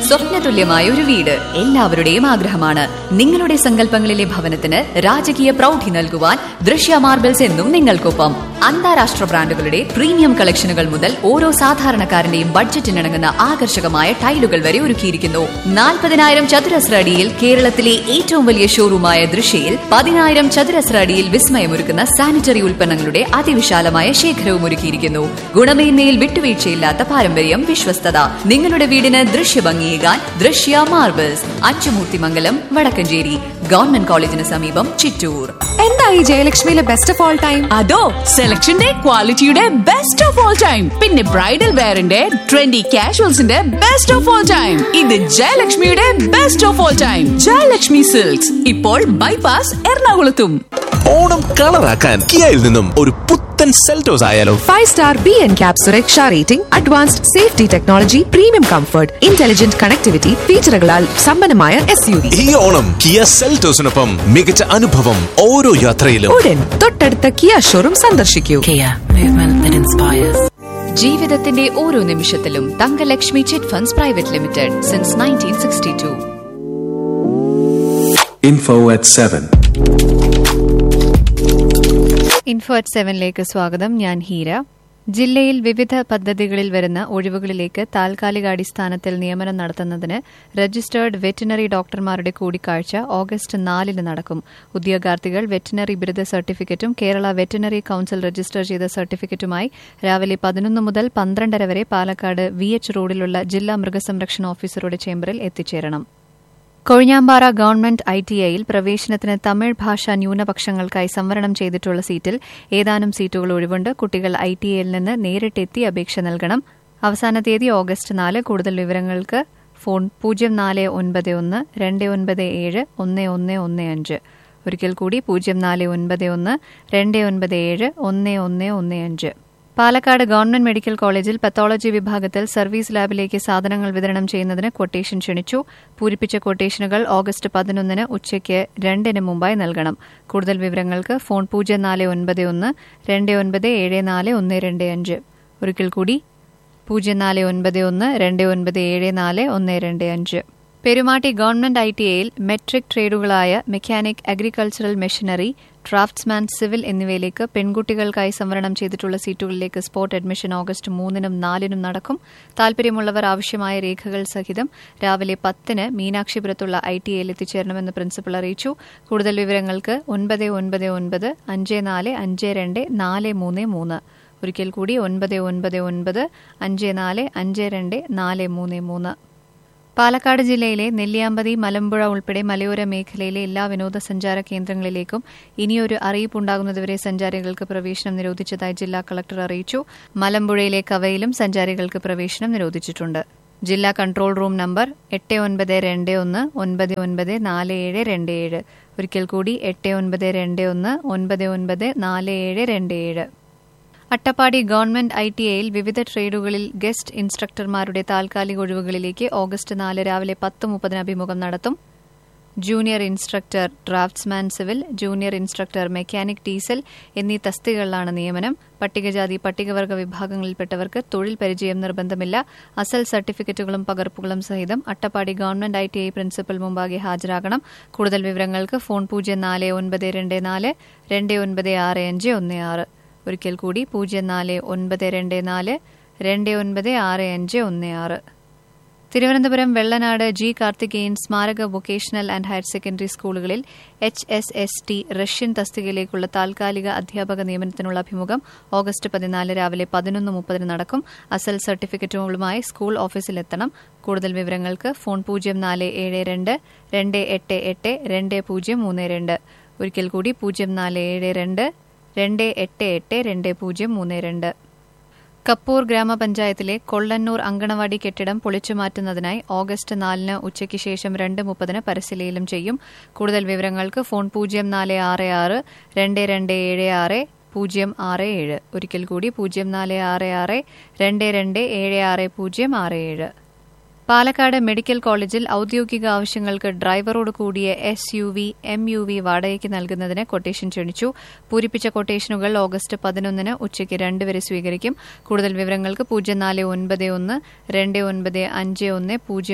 സ്വപ്നതുല്യമായ ഒരു വീട് എല്ലാവരുടെയും ആഗ്രഹമാണ് നിങ്ങളുടെ സങ്കല്പങ്ങളിലെ ഭവനത്തിന് രാജകീയ പ്രൗഢി നൽകുവാൻ ദൃശ്യ മാർബിൾസ് എന്നും നിങ്ങൾക്കൊപ്പം അന്താരാഷ്ട്ര ബ്രാൻഡുകളുടെ പ്രീമിയം കളക്ഷനുകൾ മുതൽ ഓരോ സാധാരണക്കാരന്റെയും ബഡ്ജറ്റിനിണങ്ങുന്ന ആകർഷകമായ ടൈലുകൾ വരെ ഒരുക്കിയിരിക്കുന്നു നാൽപ്പതിനായിരം ചതുരശ്ര അടിയിൽ കേരളത്തിലെ ഏറ്റവും വലിയ ഷോറൂമായ ദൃശ്യയിൽ പതിനായിരം ചതുരശ്ര അടിയിൽ വിസ്മയമൊരുക്കുന്ന സാനിറ്ററി ഉൽപ്പന്നങ്ങളുടെ അതിവിശാലമായ ശേഖരവും ഒരുക്കിയിരിക്കുന്നു ഗുണമേന്മയിൽ വിട്ടുവീഴ്ചയില്ലാത്ത പാരമ്പര്യം വിശ്വസ്തത നിങ്ങളുടെ വീടിന് ദൃശ്യഭംഗിയേകാൻ ദൃശ്യ മാർബിൾസ് അച്ചുമൂർത്തിമംഗലം വടക്കഞ്ചേരി ഗവൺമെന്റ് കോളേജിന് സമീപം ചിറ്റൂർ എന്തായി ജയലക്ഷ്മിയിലെ ബെസ്റ്റ് ഓഫ് ഓൾ ടൈം അതോ സെലക്ഷന്റെ ക്വാളിറ്റിയുടെ ബെസ്റ്റ് ഓഫ് ഓൾ ടൈം പിന്നെ ബ്രൈഡൽ വെയറിന്റെ ട്രെൻഡി കാഷ്വൽസിന്റെ ബെസ്റ്റ് ഓഫ് ഓൾ ടൈം ഇത് ജയലക്ഷ്മിയുടെ best of all time Jayalakshmi silks ഇപ്പോൾ ബൈപാസ് എറണാകുളത്തും ഓണം കളറാക്കാൻ കിയയിൽ നിന്നും ഒരു പുത്തൻ സെൽറ്റോസ് ആയാലോ five star B N cap സുരക്ഷ rating advanced safety technology premium comfort intelligent connectivity ഫീച്ചറുകളാൽ സമ്പന്നമായ എസ് യു വി ഈ ഓണം കിയ സെൽറ്റോസിനൊപ്പം മികച്ച അനുഭവം ഓരോ യാത്രയിലും ഉടൻ തൊട്ടടുത്ത കിയ ഷോറൂം സന്ദർശിക്കൂ Kia, movement that inspires. ജീവിതത്തിന്റെ ഓരോ നിമിഷത്തിലും Thangalakshmi chit funds private limited since nineteen sixty two Info at 7. Info at സെവനിലേക്ക് സ്വാഗതം ഞാൻ ഹീര ജില്ലയിൽ വിവിധ പദ്ധതികളിൽ വരുന്ന ഒഴിവുകളിലേക്ക് താൽക്കാലികാടിസ്ഥാനത്തിൽ നിയമനം നടത്തുന്നതിന് രജിസ്റ്റേർഡ് വെറ്റിനറി ഡോക്ടർമാരുടെ കൂടിക്കാഴ്ച ഓഗസ്റ്റ് നാലിന് നടക്കും ഉദ്യോഗാർത്ഥികൾ വെറ്റിനറി ബിരുദ സർട്ടിഫിക്കറ്റും കേരള വെറ്റിനറി കൌൺസിൽ രജിസ്റ്റർ ചെയ്ത സർട്ടിഫിക്കറ്റുമായി രാവിലെ പതിനൊന്ന് മുതൽ പന്ത്രണ്ടര വരെ പാലക്കാട് വി എച്ച് റോഡിലുള്ള ജില്ലാ മൃഗസംരക്ഷണ ഓഫീസറുടെ ചേംബറിൽ എത്തിച്ചേരണം കൊഴിഞ്ഞാമ്പാറ ഗവൺമെന്റ് ഐ ടി ഐയിൽ പ്രവേശനത്തിന് തമിഴ് ഭാഷാ ന്യൂനപക്ഷങ്ങൾക്കായി സംവരണം ചെയ്തിട്ടുള്ള സീറ്റിൽ ഏതാനും സീറ്റുകൾ ഒഴിവുണ്ട് കുട്ടികൾ ഐ ടി ഐയിൽ നിന്ന് നേരിട്ടെത്തി അപേക്ഷ നൽകണം അവസാന തീയതി ഓഗസ്റ്റ് നാല് കൂടുതൽ വിവരങ്ങൾക്ക് ഫോൺ പൂജ്യം നാല് ഒൻപത് ഒന്ന് രണ്ട് ഒൻപത് ഏഴ് ഒന്ന് ഒന്ന് ഒന്ന് അഞ്ച് ഒരിക്കൽ കൂടി പൂജ്യം നാല് ഒൻപത് ഒന്ന് രണ്ട് ഒൻപത് ഏഴ് ഒന്ന് ഒന്ന് ഒന്ന് അഞ്ച് പാലക്കാട് ഗവൺമെന്റ് മെഡിക്കൽ കോളേജിൽ പത്തോളജി വിഭാഗത്തിൽ സർവീസ് ലാബിലേക്ക് സാധനങ്ങൾ വിതരണം ചെയ്യുന്നതിന് ക്വട്ടേഷൻ ക്ഷണിച്ചു പൂരിപ്പിച്ച ക്വട്ടേഷനുകൾ ഓഗസ്റ്റ് പതിനൊന്നിന് ഉച്ചയ്ക്ക് രണ്ടിന് മുമ്പായി നൽകണം കൂടുതൽ വിവരങ്ങൾക്ക് ഫോൺ പൂജ്യം നാല് ഒൻപത് ഒന്ന് രണ്ട് ഒൻപത് ഏഴ് നാല് ഒന്ന് രണ്ട് അഞ്ച് ഒരിക്കൽ കൂടി പൂജ്യം നാല് ഒൻപത് ഒന്ന് രണ്ട് ഒൻപത് ഏഴ് നാല് ഒന്ന് രണ്ട് അഞ്ച് പെരുമാട്ടി ഗവൺമെന്റ് ഐ ടി ഐയിൽ മെട്രിക് ട്രേഡുകളായ mechanic agricultural machinery draftsman civil എന്നിവയിലേക്ക് പെൺകുട്ടികൾക്കായി സംവരണം ചെയ്തിട്ടുള്ള സീറ്റുകളിലേക്ക് സ്പോട്ട് അഡ്മിഷൻ ഓഗസ്റ്റ് മൂന്നിനും നാലിനും നടക്കും താൽപര്യമുള്ളവർ ആവശ്യമായ രേഖകൾ സഹിതം രാവിലെ പത്തിന് മീനാക്ഷിപുരത്തുള്ള ഐ ടി ഐയിൽ എത്തിച്ചേരണമെന്ന് പ്രിൻസിപ്പൽ അറിയിച്ചു കൂടുതൽ വിവരങ്ങൾക്ക് ഒൻപത് ഒൻപത് ഒൻപത് അഞ്ച് നാല് അഞ്ച് രണ്ട് നാല് മൂന്ന് മൂന്ന് ഒരിക്കൽ കൂടി ഒൻപത് ഒൻപത് ഒൻപത് അഞ്ച് നാല് അഞ്ച് രണ്ട് നാല് മൂന്ന് മൂന്ന് പാലക്കാട് ജില്ലയിലെ നെല്ലിയാമ്പതി മലമ്പുഴ ഉൾപ്പെടെ മലയോര മേഖലയിലെ എല്ലാ വിനോദസഞ്ചാര കേന്ദ്രങ്ങളിലേക്കും ഇനിയൊരു അറിയിപ്പുണ്ടാകുന്നതുവരെ സഞ്ചാരികൾക്ക് പ്രവേശനം നിരോധിച്ചതായി ജില്ലാ കളക്ടർ അറിയിച്ചു മലമ്പുഴയിലെ കവയിലും സഞ്ചാരികൾക്ക് പ്രവേശനം നിരോധിച്ചിട്ടുണ്ട് ജില്ലാ കൺട്രോൾ റൂം നമ്പർ എട്ട് ഒൻപത് രണ്ട് ഒന്ന് ഒൻപത് ഒൻപത് നാല് ഏഴ് രണ്ട് ഏഴ് ഒരിക്കൽ കൂടി എട്ട് ഒൻപത് രണ്ട് ഒന്ന് ഒൻപത് ഒൻപത് നാല് ഏഴ് രണ്ട് ഏഴ് അട്ടപ്പാടി ഗവൺമെന്റ് ഐ ടി ഐയിൽ വിവിധ ട്രേഡുകളിൽ ഗസ്റ്റ് ഇൻസ്ട്രക്ടർമാരുടെ താൽക്കാലിക ഒഴിവുകളിലേക്ക് ഓഗസ്റ്റ് നാല് രാവിലെ പത്ത് മുപ്പതിന് അഭിമുഖം നടത്തും junior instructor draftsman civil junior instructor mechanic diesel എന്നീ തസ്തികകളിലാണ് നിയമനം പട്ടികജാതി പട്ടികവർഗ വിഭാഗങ്ങളിൽപ്പെട്ടവർക്ക് തൊഴിൽ പരിചയം നിർബന്ധമില്ല അസൽ സർട്ടിഫിക്കറ്റുകളും പകർപ്പുകളും സഹിതം Attappadi government I T I principal മുമ്പാകെ ഹാജരാകണം കൂടുതൽ വിവരങ്ങൾക്ക് ഫോൺ പൂജ്യം നാല് ഒൻപത് രണ്ട് നാല് രണ്ട് ഒൻപത് ആറ് അഞ്ച് ഒന്ന് ആറ് ഒരിക്കൽ കൂടി പൂജ്യം നാല് ഒൻപത് രണ്ട് നാല് രണ്ട് ഒൻപത് ആറ് അഞ്ച് ഒന്ന് ആറ് തിരുവനന്തപുരം വെള്ളനാട് ജി കാർത്തികേയൻ സ്മാരക വൊക്കേഷണൽ ആൻഡ് ഹയർ സെക്കൻഡറി സ്കൂളുകളിൽ H S S T Russian തസ്തികയിലേക്കുള്ള താൽക്കാലിക അധ്യാപക നിയമനത്തിനുള്ള അഭിമുഖം ഓഗസ്റ്റ് പതിനാല് രാവിലെ പതിനൊന്ന് മുപ്പതിന് നടക്കും അസൽ സർട്ടിഫിക്കറ്റുകളുമായി സ്കൂൾ ഓഫീസിലെത്തണം കൂടുതൽ വിവരങ്ങൾക്ക് ഫോൺ പൂജ്യം നാല് ഏഴ് രണ്ട് രണ്ട് എട്ട് എട്ട് രണ്ട് പൂജ്യം മൂന്ന് രണ്ട് ഒരിക്കൽ കൂടി പൂജ്യം നാല് ഏഴ് രണ്ട് രണ്ട് എട്ട് എട്ട് രണ്ട് പൂജ്യം മൂന്ന് രണ്ട് കപ്പൂർ ഗ്രാമപഞ്ചായത്തിലെ കൊള്ളന്നൂർ അങ്കണവാടി കെട്ടിടം പൊളിച്ചുമാറ്റുന്നതിനായി ഓഗസ്റ്റ് നാലിന് ഉച്ചയ്ക്ക് ശേഷം രണ്ട് മുപ്പതിന് പരസ്യലയിലും ചെയ്യും കൂടുതൽ വിവരങ്ങൾക്ക് ഫോൺ പൂജ്യം നാല് ആറ് ആറ് രണ്ട് രണ്ട് ഏഴ് ആറ് പൂജ്യം ആറ് ഏഴ് ഒരിക്കൽ കൂടി പൂജ്യം നാല് ആറ് ആറ് രണ്ട് രണ്ട് ഏഴ് ആറ് പൂജ്യം ആറ് ഏഴ് പാലക്കാട് മെഡിക്കൽ കോളേജിൽ ഔദ്യോഗിക ആവശ്യങ്ങൾക്ക് ഡ്രൈവറോട് കൂടിയ S U V M U V വാടകയ്ക്ക് നൽകുന്നതിന് കൊട്ടേഷൻ ക്ഷണിച്ചു പൂരിപ്പിച്ച കൊട്ടേഷനുകൾ ഓഗസ്റ്റ് പതിനൊന്നിന് ഉച്ചയ്ക്ക് രണ്ട് വരെ സ്വീകരിക്കും കൂടുതൽ വിവരങ്ങൾക്ക് പൂജ്യം നാല് ഒൻപത് ഒന്ന് രണ്ട് ഒൻപത് അഞ്ച് ഒന്ന് പൂജ്യം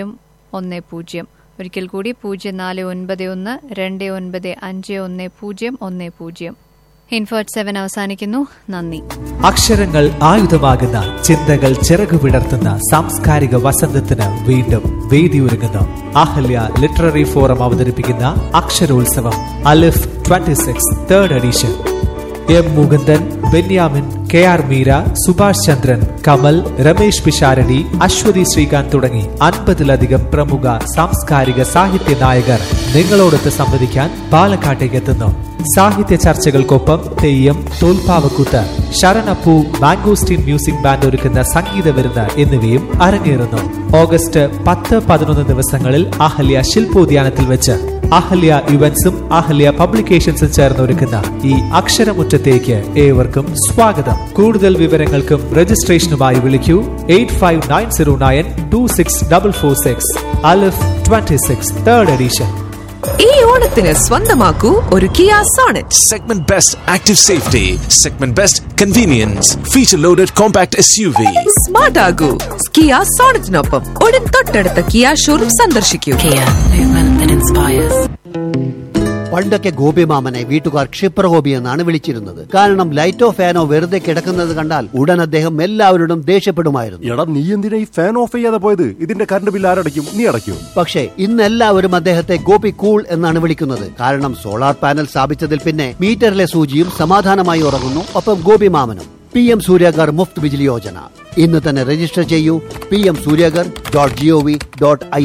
ഒന്ന് പൂജ്യം ഒരിക്കൽ കൂടി പൂജ്യം നാല് ഒൻപത് ഒന്ന് രണ്ട് ഒൻപത് അഞ്ച് ഒന്ന് പൂജ്യം ഒന്ന് പൂജ്യം ഇൻഫോ അറ്റ് സെവൻ അവസാനിക്കുന്നു നന്ദി അക്ഷരങ്ങൾ ആയുധമാകുന്ന ചിന്തകൾ ചിറകു വിടർത്തുന്ന സാംസ്കാരിക വസന്തത്തിന് വീണ്ടും വേദിയൊരുങ്ങുന്നു അഹല്യ ലിറ്റററി ഫോറം അവതരിപ്പിക്കുന്ന Aksharotsavam Alif 26 six third edition M Mukundan Benyamin K R Meera Subhash Chandran Kamal Ramesh Pisharody Aswathy Sreekanth തുടങ്ങി അൻപതിലധികം പ്രമുഖ സാംസ്കാരിക സാഹിത്യ നായകർ നിങ്ങളോടൊത്ത് സംവദിക്കാൻ പാലക്കാട്ടേക്ക് എത്തുന്നു സാഹിത്യ ചർച്ചകൾക്കൊപ്പം തെയ്യം തോൽപ്പാവക്കൂത്ത് ശരണപ്പൂ മാംഗോസ്റ്റീൻ മ്യൂസിക് ബാൻഡ് ഒരുക്കുന്ന സംഗീത വിരുന്ന് എന്നിവയും അരങ്ങേറുന്നു ഓഗസ്റ്റ് പത്ത് പതിനൊന്ന് ദിവസങ്ങളിൽ അഹല്യ ശില്പോദ്യാനത്തിൽ വെച്ച് അഹല്യ ഇവന്റ്സും അഹല്യ പബ്ലിക്കേഷൻസും ചേർന്ന് ഒരുക്കുന്ന ഈ അക്ഷരമുറ്റത്തേക്ക് ഏവർക്കും സ്വാഗതം കൂടുതൽ വിവരങ്ങൾക്കും രജിസ്ട്രേഷനുമായി വിളിക്കൂ eight five nine zero nine two six double four six Alif twenty six third edition ഈ ഓണത്തിന് സ്വന്തമാക്കൂ ഒരു Kia Sonet Segment Best Active Safety, Segment Best Convenience, Feature Loaded Compact SUV. Smart ആകൂ കിയ സോണറ്റിനൊപ്പം ഉടൻ തൊട്ടടുത്ത കിയ ഷോറൂം സന്ദർശിക്കൂ Kia, movement that inspires. പണ്ടൊക്കെ ഗോപിമാമനെ വീട്ടുകാർ ക്ഷിപ്രഗോപി എന്നാണ് വിളിച്ചിരുന്നത് കാരണം ലൈറ്റോ ഫാനോ വെറുതെ കിടക്കുന്നത് കണ്ടാൽ ഉടൻ അദ്ദേഹം എല്ലാവരോടും ദേഷ്യപ്പെടുമായിരുന്നു എടാ നീ എന്തിനാ ഈ ഫാൻ ഓഫ് ചെയ്യാതെ പോയത് ഇതിന്റെ കറണ്ട് ബില്ല് ആരടയ്ക്കും നീ അടയ്ക്കും പക്ഷേ ഇന്ന് എല്ലാവരും അദ്ദേഹത്തെ ഗോപി കൂൾ എന്നാണ് വിളിക്കുന്നത് കാരണം സോളാർ പാനൽ സ്ഥാപിച്ചതിൽ പിന്നെ മീറ്ററിലെ സൂചിയും സമാധാനമായി ഉറങ്ങുന്നു ഒപ്പം ഗോപിമാമനും പി എം സൂര്യാഗർ മുഫ്ത് ബിജിലി യോജന ഇന്ന് തന്നെ രജിസ്റ്റർ ചെയ്യൂ P M Suryaghar dot G O V dot I